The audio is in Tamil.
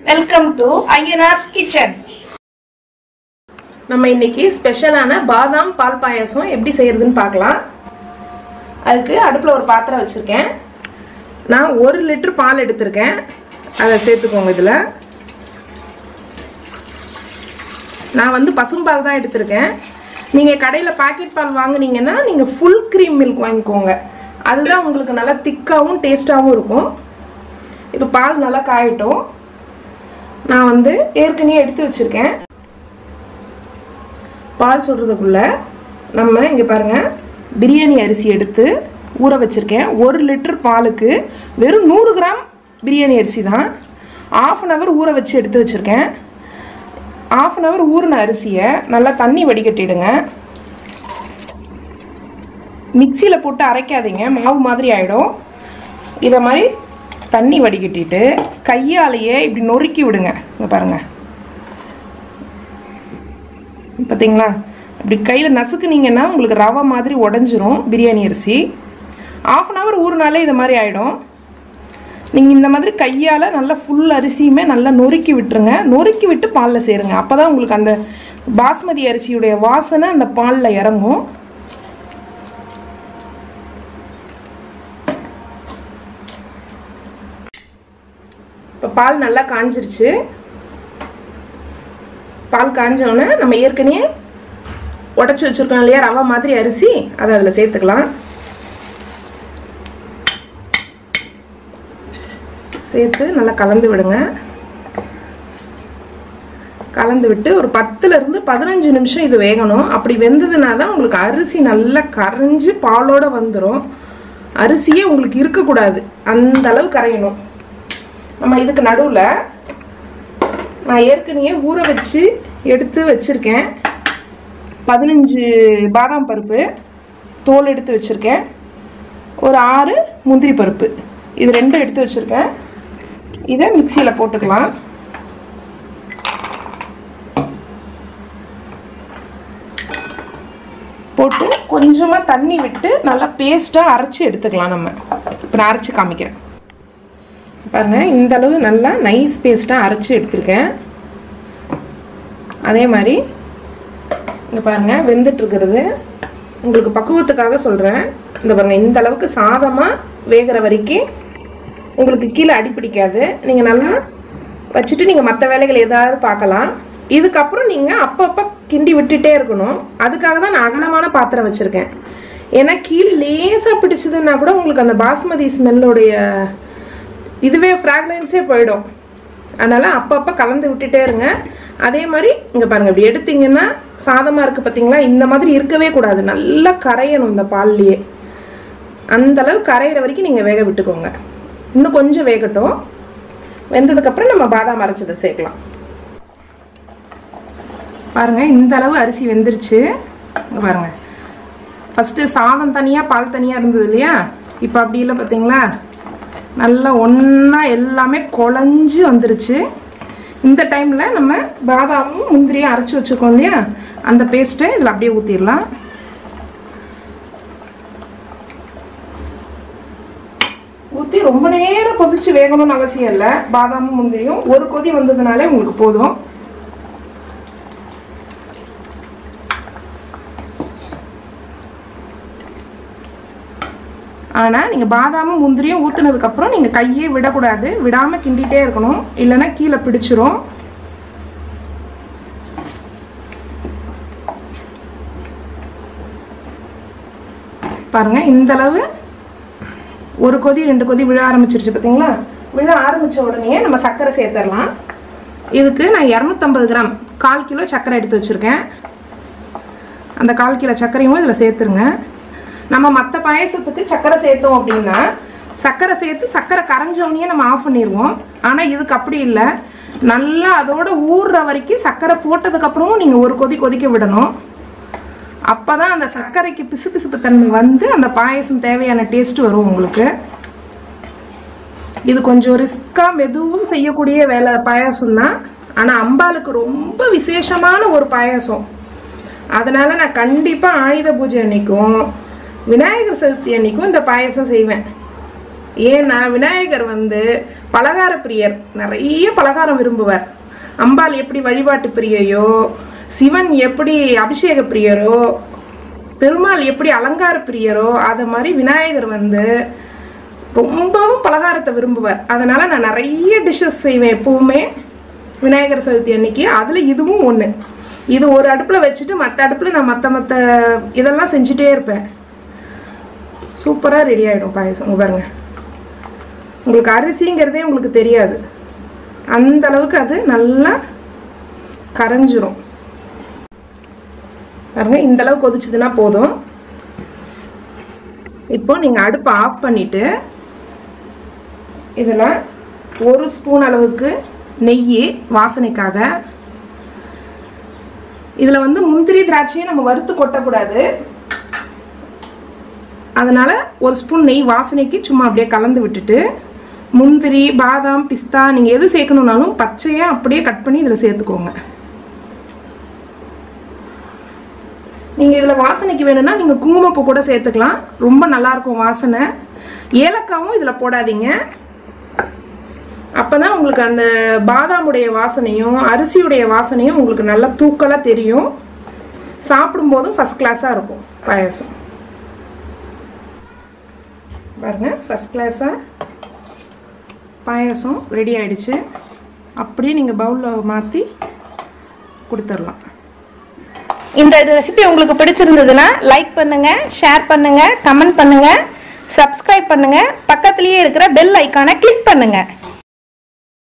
வெல்கம் டு ஐயனார்ஸ் கிச்சன் நம்ம இன்னைக்கு ஸ்பெஷலான பாதாம் பால் பாயாசம் எப்படி செய்யறதுன்னு பார்க்கலாம் அதுக்கு அடுப்பில் ஒரு பாத்திரம் வச்சுருக்கேன் நான் ஒரு லிட்டர் பால் எடுத்திருக்கேன் அதை சேர்த்துக்கோங்க இதில் நான் வந்து பசும்பால் தான் எடுத்திருக்கேன் நீங்கள் கடையில் பாக்கெட் பால் வாங்குனீங்கன்னா நீங்கள் ஃபுல் க்ரீம் மில்க் வாங்கிக்கோங்க அதுதான் உங்களுக்கு நல்லா திக்காகவும் டேஸ்ட்டாகவும் இருக்கும் இப்போ பால் நல்லா காயட்டும் நான் வந்து ஏற்கனவே எடுத்து வச்சுருக்கேன் பால் சுடுறதுக்குள்ள நம்ம இங்கே பாருங்க பிரியாணி அரிசி எடுத்து ஊற வச்சுருக்கேன் ஒரு லிட்டர் பாலுக்கு வெறும் நூறு கிராம் பிரியாணி அரிசி தான் ஆஃப் அன் ஹவர் ஊற வச்சு எடுத்து வச்சுருக்கேன் ஆஃப் அன் ஹவர் ஊறின அரிசியை நல்லா தண்ணி வடிகட்டிடுங்க மிக்சியில் போட்டு அரைக்காதீங்க மாவு மாதிரி ஆகிடும் இதை மாதிரி தண்ணி வடிகட்டிட்டு கையாலேயே இப்படி நொறுக்கி விடுங்க இங்கே பாருங்கள் பார்த்தீங்களா இப்படி கையில் நசுக்குனீங்கன்னா உங்களுக்கு ரவை மாதிரி உடஞ்சிரும் பிரியாணி அரிசி ஆஃப் அன் ஹவர் ஊறினாலே இது மாதிரி ஆகிடும் நீங்கள் இந்த மாதிரி கையால் நல்லா ஃபுல் அரிசியுமே நல்லா நொறுக்கி விட்டுருங்க நொறுக்கி விட்டு பாலில் சேருங்க அப்போ தான் உங்களுக்கு அந்த பாஸ்மதி அரிசியுடைய வாசனை அந்த பாலில் இறங்கும் இப்போ பால் நல்லா காஞ்சிருச்சு பால் காஞ்சோன்னே நம்ம ஏற்கனவே உடச்சி வச்சுருக்கோம் இல்லையா ரவை மாதிரி அரிசி அதை அதில் சேர்த்துக்கலாம் சேர்த்து நல்லா கலந்து விடுங்க கலந்து விட்டு ஒரு பத்துலேருந்து பதினஞ்சு நிமிஷம் இது வேகணும் அப்படி வெந்ததுனா தான் உங்களுக்கு அரிசி நல்லா கரைஞ்சி பாலோட வந்துடும் அரிசியே உங்களுக்கு இருக்கக்கூடாது அந்த அளவு கரையணும் நம்ம இதுக்கு நடுவில் நான் ஏற்கனவே ஊற வச்சு எடுத்து வச்சுருக்கேன் பதினஞ்சு பாதாம் பருப்பு தோல் எடுத்து வச்சுருக்கேன் ஒரு ஆறு முந்திரி பருப்பு இது ரெண்டும் எடுத்து வச்சுருக்கேன் இதை மிக்சியில் போட்டுக்கலாம் போட்டு கொஞ்சமாக தண்ணி விட்டு நல்லா பேஸ்ட்டாக அரைச்சி எடுத்துக்கலாம் நம்ம இப்போ நான் அரைச்சி காமிக்கிறேன் பாருங்கள் இந்த அளவு நல்லா நைஸ் பேஸ்ட்டாக அரைச்சி எடுத்திருக்கேன் அதே மாதிரி இங்கே பாருங்கள் வெந்துட்டுருக்கிறது உங்களுக்கு பக்குவத்துக்காக சொல்கிறேன் இந்த பாருங்கள் இந்த அளவுக்கு சாதமாக வேகிற வரைக்கும் உங்களுக்கு கீழே அடிப்பிடிக்காது நீங்கள் நல்லா வச்சுட்டு நீங்கள் மற்ற வேலைகள் ஏதாவது பார்க்கலாம் இதுக்கப்புறம் நீங்கள் அப்பப்போ கிண்டி விட்டுட்டே இருக்கணும் அதுக்காக தான் நான் அகலமான பாத்திரம் வச்சுருக்கேன் ஏன்னா கீழே லேசாக பிடிச்சதுன்னா கூட உங்களுக்கு அந்த பாஸ்மதி ஸ்மெல்லுடைய இதுவே ஃப்ராக்ரன்ஸே போயிடும் அதனால் அப்பப்போ கலந்து விட்டுட்டே இருங்க அதே மாதிரி இங்கே பாருங்கள் இப்படி எடுத்தீங்கன்னா சாதமாக இருக்குது பார்த்தீங்களா இந்த மாதிரி இருக்கவே கூடாது நல்லா கரையணும் இந்த பால்லையே அந்த அளவு கரையிற வரைக்கும் நீங்கள் வேக விட்டுக்கோங்க இன்னும் கொஞ்சம் வேகட்டும் வெந்ததுக்கப்புறம் நம்ம பாதாம் அரைச்சதை சேர்க்கலாம் பாருங்கள் இந்த அளவு அரிசி வெந்துருச்சு இங்கே பாருங்கள் ஃபஸ்ட்டு சாதம் தனியாக பால் தனியாக இருந்தது இல்லையா இப்போ அப்படி இல்லை பார்த்தீங்களா நல்லா ஒன்றா எல்லாமே குழஞ்சி வந்துருச்சு இந்த டைமில் நம்ம பாதாமும் முந்திரியும் அரைச்சி வச்சுருக்கோம் இல்லையா அந்த பேஸ்ட்டை இதில் அப்படியே ஊற்றிடலாம் ஊற்றி ரொம்ப நேரம் கொதிச்சு வேகணும்னு அவசியம் இல்லை பாதாமும் முந்திரியும் ஒரு கொதி வந்ததுனாலே உங்களுக்கு போதும் ஆனால் நீங்கள் பாதாமும் முந்திரியும் ஊற்றுனதுக்கப்புறம் நீங்கள் கையே விடக்கூடாது விடாமல் கிண்டிகிட்டே இருக்கணும் இல்லைன்னா கீழே பிடிச்சிரும் பாருங்கள் இந்த அளவு ஒரு கொதி ரெண்டு கொதி விழ ஆரம்பிச்சிருச்சு பார்த்தீங்களா விழ ஆரம்பித்த உடனே நம்ம சர்க்கரை சேர்த்துடலாம் இதுக்கு நான் இரநூத்தம்பது கிராம் கால் கிலோ சர்க்கரை எடுத்து வச்சுருக்கேன் அந்த கால் கிலோ சர்க்கரையும் இதில் சேர்த்துருங்க நம்ம மற்ற பாயசத்துக்கு சர்க்கரை சேர்த்தோம் அப்படின்னா சர்க்கரை சேர்த்து சர்க்கரை கரைஞ்சவனையே நம்ம ஆஃப் பண்ணிடுவோம் ஆனால் இதுக்கு அப்படி இல்லை நல்லா அதோட ஊறுற வரைக்கும் சர்க்கரை போட்டதுக்கப்புறமும் நீங்கள் ஒரு கொதி கொதிக்க விடணும் அப்போ தான் அந்த சர்க்கரைக்கு பிசு பிசுப்பு தன்மை வந்து அந்த பாயசம் தேவையான டேஸ்ட் வரும் உங்களுக்கு இது கொஞ்சம் ரிஸ்க்காக மெதுவும் செய்யக்கூடிய வேலை பாயாசம் தான் ஆனால் அம்பாளுக்கு ரொம்ப விசேஷமான ஒரு பாயாசம் அதனால நான் கண்டிப்பாக ஆயுத பூஜை அன்னைக்கும் விநாயகர் சதுர்த்தி அன்னைக்கும் இந்த பாயசம் செய்வேன் ஏன்னா விநாயகர் வந்து பலகார பிரியர் நிறைய பலகாரம் விரும்புவார் அம்பாள் எப்படி வழிபாட்டு பிரியையோ சிவன் எப்படி அபிஷேக பிரியரோ பெருமாள் எப்படி அலங்கார பிரியரோ அதை மாதிரி விநாயகர் வந்து ரொம்பவும் பலகாரத்தை விரும்புவார் அதனால நான் நிறைய டிஷ்ஷஸ் செய்வேன் எப்பவுமே விநாயகர் சதுர்த்தி அன்னைக்கு அதில் இதுவும் ஒன்று இது ஒரு அடுப்பில் வச்சுட்டு மற்ற அடுப்பில் நான் மற்ற மற்ற இதெல்லாம் செஞ்சுட்டே இருப்பேன் சூப்பராக ரெடி ஆகிடும் பாயசம் இங்க பாருங்க உங்களுக்கு அரிசிங்கிறதே உங்களுக்கு தெரியாது அந்த அளவுக்கு அது நல்லா கரைஞ்சிரும் பாருங்க இந்த அளவு கொதிச்சதுன்னா போதும் இப்போ நீங்கள் அடுப்பை ஆஃப் பண்ணிட்டு இதில் ஒரு ஸ்பூன் அளவுக்கு நெய் வாசனைக்காக இதில் வந்து முந்திரி திராட்சையை நம்ம வறுத்து கொட்டக்கூடாது அதனால ஒரு ஸ்பூன் நெய் வாசனைக்கு சும்மா அப்படியே கலந்து விட்டுட்டு முந்திரி பாதாம் பிஸ்தா நீங்கள் எது சேர்க்கணுன்னாலும் பச்சையாக அப்படியே கட் பண்ணி இதில் சேர்த்துக்கோங்க நீங்கள் இதில் வாசனைக்கு வேணும்னா நீங்கள் குங்குமப்பூ கூட சேர்த்துக்கலாம் ரொம்ப நல்லா இருக்கும் வாசனை ஏலக்காவும் இதில் போடாதீங்க அப்பதான் உங்களுக்கு அந்த பாதாமுடைய வாசனையும் அரிசியுடைய வாசனையும் உங்களுக்கு நல்லா தூக்கலாக தெரியும் சாப்பிடும்போதும் ஃபஸ்ட் கிளாஸாக இருக்கும் பாயாசம் பாருங்க ஃபஸ்ட் கிளாஸாக பாயாசம் ரெடி ஆயிடுச்சு அப்படியே நீங்கள் பவுலில் மாற்றி கொடுத்துடலாம் இந்த ரெசிபி உங்களுக்கு பிடிச்சிருந்ததுன்னா லைக் பண்ணுங்க ஷேர் பண்ணுங்க கமெண்ட் பண்ணுங்க சப்ஸ்கிரைப் பண்ணுங்க பக்கத்துலயே இருக்கிற பெல் ஐக்கானை கிளிக் பண்ணுங்க